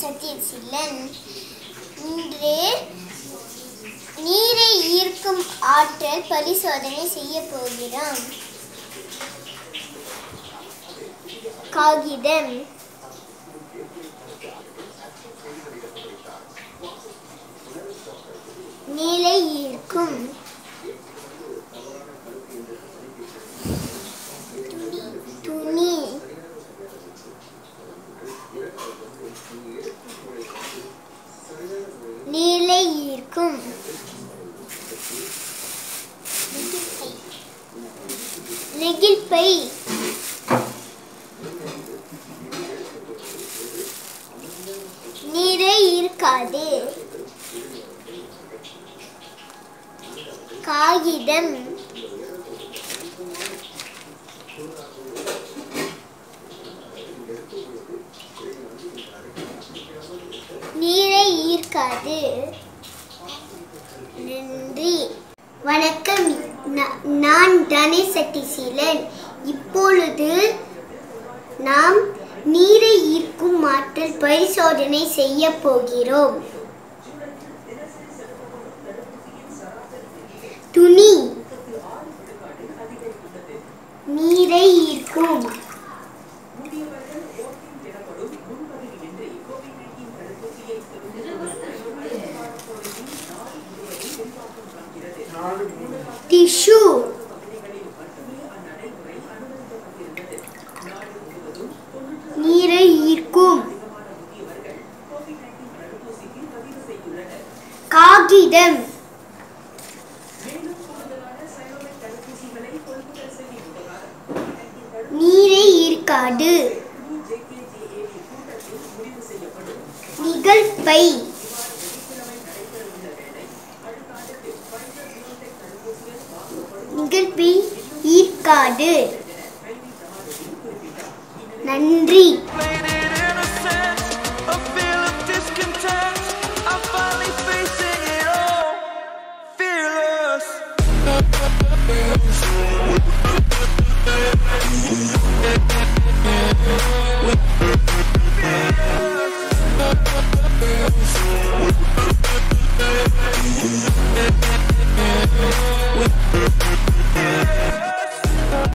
சத்யசீலன் இன்று நீரை ஈர்க்கும் ஆற்றல் பரிசோதனை செய்ய போகிறோம் காகிதம் நீரை ஈர்க்கும் துணி நீலை ஈர்க்கும் நெகிழ்பை நீரை ஈர்க்காது காகிதம் நீரை ஈர்க்காது நன்றி வணக்கம் ந- நான் தனேசட்டி சீலன் இப்பொழுது நாம் நீரை ஈர்க்கும் ஆற்றல் பரிசோதனை செய்ய போகிறோம் துணி நீரை ஈர்க்கும் டிஷ்யூ நீரை ஈர்க்கும் காகிதம் நீரை ஈர்க்காது நிகழ்பை நிகழ்பை ஈர்க்காது நன்றி